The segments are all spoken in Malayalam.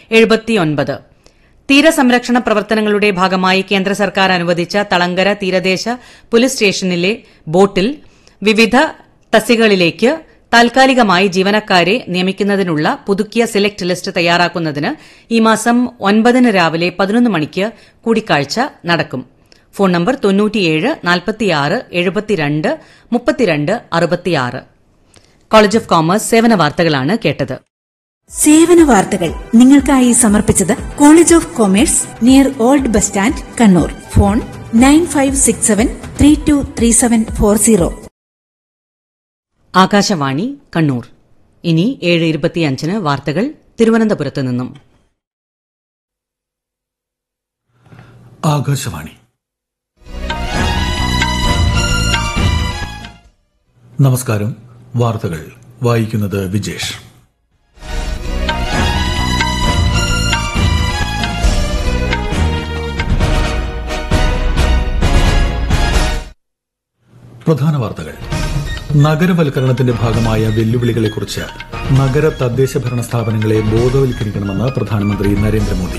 എഴുപത്തിയൊൻപത് തീരസംരക്ഷണ പ്രവർത്തനങ്ങളുടെ ഭാഗമായി കേന്ദ്ര സർക്കാർ അനുവദിച്ച തളങ്കര തീരദേശ പോലീസ് സ്റ്റേഷനിലെ ബോട്ടിൽ വിവിധ തസ്തികകളിലേക്ക് താൽക്കാലികമായി ജീവനക്കാരെ നിയമിക്കുന്നതിനുള്ള പുതുക്കിയ സെലക്ട് ലിസ്റ്റ് തയ്യാറാക്കുന്നതിന് ഈ മാസം ഒൻപതിന് രാവിലെ പതിനൊന്ന് മണിക്ക് കൂടിക്കാഴ്ച നടക്കും ഫോൺ നമ്പർ തൊണ്ണൂറ്റിയേഴ് നാൽപ്പത്തിയാറ് എഴുപത്തിരണ്ട് മുപ്പത്തിരണ്ട് അറുപത്തിയാറ് കോളേജ് ഓഫ് കോമേഴ്സ് സേവന വാർത്തകളാണ് കേട്ടത് സേവന വാർത്തകൾ നിങ്ങൾക്കായി സമർപ്പിച്ചത് college of commerce near old bus stand Kannur phone nine five six seven three two three seven four zero Akashvani Kannur ഇനി ഏഴ് ഇരുപത്തിയഞ്ചിന് വാർത്തകൾ തിരുവനന്തപുരത്ത് നിന്നും ആകാശവാണി നമസ്കാരം വാർത്തകൾ വായിക്കുന്നത് വിജേഷ് പ്രധാന വാർത്തകൾ നഗരവൽക്കരണത്തിന്റെ ഭാഗമായ വെല്ലുവിളികളെക്കുറിച്ച് നഗര തദ്ദേശ ഭരണ സ്ഥാപനങ്ങളെ ബോധവൽക്കരിക്കണമെന്ന് പ്രധാനമന്ത്രി നരേന്ദ്രമോദി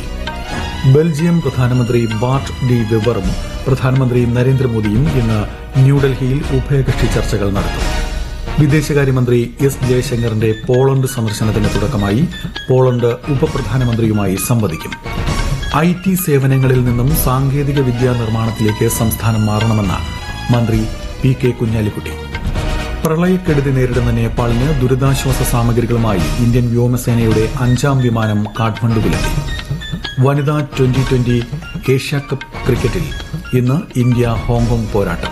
ബെൽജിയം പ്രധാനമന്ത്രി ബാർട്ട് ഡി വെവറും പ്രധാനമന്ത്രി നരേന്ദ്രമോദിയും ഇന്ന് ന്യൂഡൽഹിയിൽ ഉഭയകക്ഷി ചർച്ചകൾ നടത്തും വിദേശകാര്യമന്ത്രി എസ് ജയശങ്കറിന്റെ പോളണ്ട് സന്ദർശനത്തിന് തുടക്കമായി പോളണ്ട് ഉപപ്രധാനമന്ത്രിയുമായി സംവദിക്കും ഐ ടി സേവനങ്ങളിൽ നിന്നും സാങ്കേതിക വിദ്യാ നിർമ്മാണത്തിലേക്ക് സംസ്ഥാനം മാറണമെന്ന് മന്ത്രി പി കെ കുഞ്ഞാലിക്കുട്ടി പ്രളയക്കെടുതി നേരിടുന്ന നേപ്പാളിന് ദുരിതാശ്വാസ സാമഗ്രികളുമായി ഇന്ത്യൻ വ്യോമസേനയുടെ അഞ്ചാം വിമാനം കാഠ്മണ്ഡുവിലെത്തി വനിതാ ട്വന്റി ട്വന്റി ഏഷ്യാകപ്പ് ക്രിക്കറ്റിൽ ഇന്ന് ഇന്ത്യ ഹോങ്കോങ് പോരാട്ടം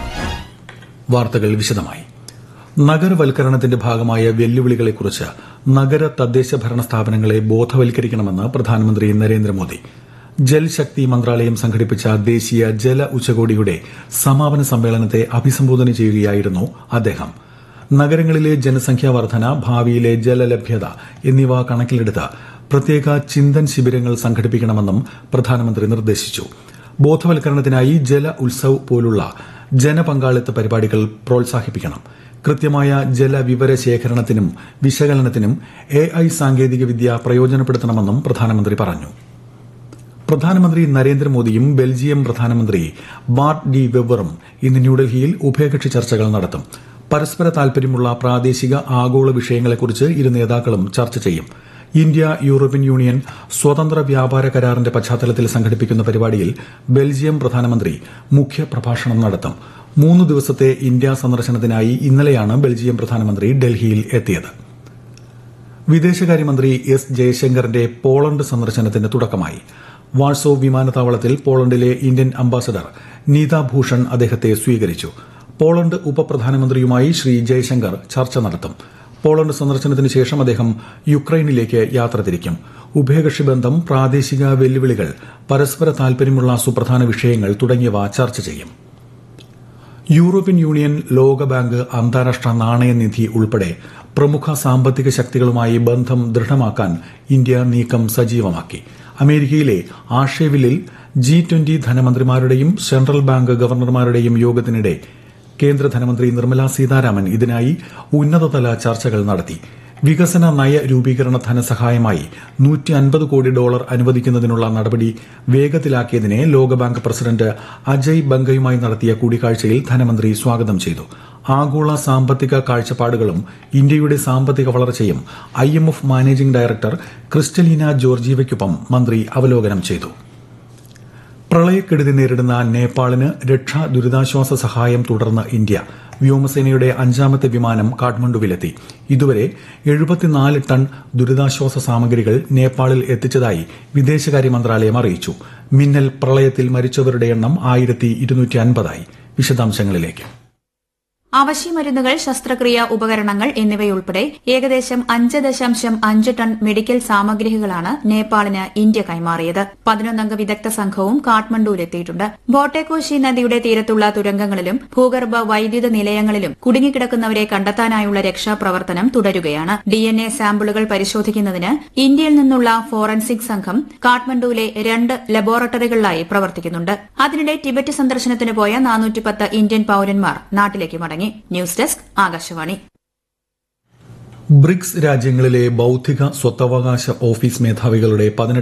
വാർത്തകൾ വിശദമായി നഗരവൽക്കരണത്തിന്റെ ഭാഗമായ വെല്ലുവിളികളെക്കുറിച്ച് നഗര തദ്ദേശ ഭരണ സ്ഥാപനങ്ങളെ ബോധവൽക്കരിക്കണമെന്ന് പ്രധാനമന്ത്രി നരേന്ദ്രമോദി ജൽശക്തി മന്ത്രാലയം സംഘടിപ്പിച്ച ദേശീയ ജല ഉച്ചകോടിയുടെ സമാപന സമ്മേളനത്തെ അഭിസംബോധന ചെയ്യുകയായിരുന്നു അദ്ദേഹം നഗരങ്ങളിലെ ജനസംഖ്യാ വർധന ഭാവിയിലെ ജലലഭ്യത എന്നിവ കണക്കിലെടുത്ത് പ്രത്യേക ചിന്തൻ ശിബിരങ്ങൾ സംഘടിപ്പിക്കണമെന്നും പ്രധാനമന്ത്രി നിർദ്ദേശിച്ചു ബോധവൽക്കരണത്തിനായി ജല ഉത്സവ് പോലുള്ള ജനപങ്കാളിത്ത പരിപാടികൾ പ്രോത്സാഹിപ്പിക്കണം കൃത്യമായ ജലവിവര ശേഖരണത്തിനും വിശകലനത്തിനും എ ഐ സാങ്കേതികവിദ്യ പ്രയോജനപ്പെടുത്തണമെന്നും പ്രധാനമന്ത്രി പറഞ്ഞു പ്രധാനമന്ത്രി നരേന്ദ്രമോദിയും ബെൽജിയം പ്രധാനമന്ത്രി ബാർട്ട് ഡി വെവറും ഇന്ന് ന്യൂഡൽഹിയിൽ ഉഭയകക്ഷി ചർച്ചകൾ നടത്തും പരസ്പര താൽപര്യമുള്ള പ്രാദേശിക ആഗോള വിഷയങ്ങളെക്കുറിച്ച് ഇരു നേതാക്കളും ചർച്ച ചെയ്യും ഇന്ത്യ യൂറോപ്യൻ യൂണിയൻ സ്വതന്ത്ര വ്യാപാര കരാറിന്റെ പശ്ചാത്തലത്തിൽ സംഘടിപ്പിക്കുന്ന പരിപാടിയിൽ ബെൽജിയം പ്രധാനമന്ത്രി മുഖ്യ പ്രഭാഷണം നടത്തും മൂന്ന് ദിവസത്തെ ഇന്ത്യ സന്ദർശനത്തിനായി ഇന്നലെയാണ് ബെൽജിയം പ്രധാനമന്ത്രി ഡൽഹിയിൽ എത്തിയത് വിദേശകാര്യമന്ത്രി എസ് ജയശങ്കറിന്റെ പോളണ്ട് സന്ദർശനത്തിന് തുടക്കമായി വാൾസോ വിമാനത്താവളത്തിൽ പോളണ്ടിലെ ഇന്ത്യൻ അംബാസഡർ നീത ഭൂഷൺ അദ്ദേഹത്തെ സ്വീകരിച്ചു പോളണ്ട് ഉപപ്രധാനമന്ത്രിയുമായി ശ്രീ ജയശങ്കർ ചർച്ച നടത്തും പോളണ്ട് സന്ദർശനത്തിന് ശേഷം അദ്ദേഹം യുക്രൈനിലേക്ക് യാത്ര തിരിക്കും ഉഭയകക്ഷി ബന്ധം പ്രാദേശിക വെല്ലുവിളികൾ പരസ്പര താൽപര്യമുള്ള സുപ്രധാന വിഷയങ്ങൾ തുടങ്ങിയവ ചർച്ച ചെയ്യും യൂറോപ്യൻ യൂണിയൻ ലോകബാങ്ക് അന്താരാഷ്ട്ര നാണയനിധി ഉൾപ്പെടെ പ്രമുഖ സാമ്പത്തിക ശക്തികളുമായി ബന്ധം ദൃഢമാക്കാൻ ഇന്ത്യ നീക്കം സജീവമാക്കി അമേരിക്കയിലെ ആഷേവിലിൽ ജി ട്വന്റി ധനമന്ത്രിമാരുടെയും സെൻട്രൽ ബാങ്ക് ഗവർണർമാരുടെയും യോഗത്തിനിടെ കേന്ദ്ര ധനമന്ത്രി നിർമ്മല സീതാരാമൻ ഇതിനായി ഉന്നതതല ചർച്ചകൾ നടത്തി വികസന നയ രൂപീകരണ ധനസഹായമായി നൂറ്റി അൻപത് കോടി ഡോളർ അനുവദിക്കുന്നതിനുള്ള നടപടി വേഗത്തിലാക്കിയതിനെ ലോകബാങ്ക് പ്രസിഡന്റ് അജയ് ബംഗയുമായി നടത്തിയ കൂടിക്കാഴ്ചയിൽ ധനമന്ത്രി സ്വാഗതം ചെയ്തു ആഗോള സാമ്പത്തിക കാഴ്ചപ്പാടുകളും ഇന്ത്യയുടെ സാമ്പത്തിക വളർച്ചയും I M F managing director Kristalina ജോർജീവയ്ക്കൊപ്പം മന്ത്രി അവലോകനം ചെയ്തു പ്രളയക്കെടുതി നേരിടുന്ന നേപ്പാളിന് രക്ഷാ ദുരിതാശ്വാസ സഹായം തുടർന്ന് ഇന്ത്യ വ്യോമസേനയുടെ അഞ്ചാമത്തെ വിമാനം കാഠ്മണ്ഡുവിലെത്തി ഇതുവരെ എഴുപത്തിനാല് ടൺ ദുരിതാശ്വാസ സാമഗ്രികൾ നേപ്പാളിൽ എത്തിച്ചതായി വിദേശകാര്യ മന്ത്രാലയം അറിയിച്ചു മിന്നൽ പ്രളയത്തിൽ മരിച്ചവരുടെ എണ്ണം ആയിരത്തി ഇരുന്നൂറ്റി അൻപതായി വിശദാംശങ്ങളിലേക്ക് അവശ്യമരുന്നുകൾ ശസ്ത്രക്രിയ ഉപകരണങ്ങൾ എന്നിവയുൾപ്പെടെ ഏകദേശം അഞ്ച് ദശാംശം അഞ്ച് ടൺ മെഡിക്കൽ സാമഗ്രികളാണ് നേപ്പാളിന് ഇന്ത്യ കൈമാറിയത് പതിനൊന്നംഗ വിദഗ്ധ സംഘവും കാഠ്മണ്ഡുവിലെത്തിയിട്ടുണ്ട് ബോട്ടേകോശി നദിയുടെ തീരത്തുള്ള തുരങ്കങ്ങളിലും ഭൂഗർഭ വൈദ്യുത നിലയങ്ങളിലും കുടുങ്ങിക്കിടക്കുന്നവരെ കണ്ടെത്താനായുള്ള രക്ഷാപ്രവർത്തനം തുടരുകയാണ് ഡിഎൻഎ സാമ്പിളുകൾ പരിശോധിക്കുന്നതിന് ഇന്ത്യയിൽ നിന്നുള്ള ഫോറൻസിക് സംഘം കാഠ്മണ്ഡുവിലെ രണ്ട് ലബോറട്ടറികളിലായി പ്രവർത്തിക്കുന്നുണ്ട് അതിനിടെ ടിബറ്റ് സന്ദർശനത്തിന് പോയ നാനൂറ്റിപ്പത്ത് ഇന്ത്യൻ പൌരന്മാർ നാട്ടിലേക്ക് മടങ്ങി ന്യൂസ് ഡെസ്ക് ആകാശവാണി ബ്രിക്സ് രാജ്യങ്ങളിലെ ബൌദ്ധിക സ്വത്തവകാശ ഓഫീസ് മേധാവികളുടെ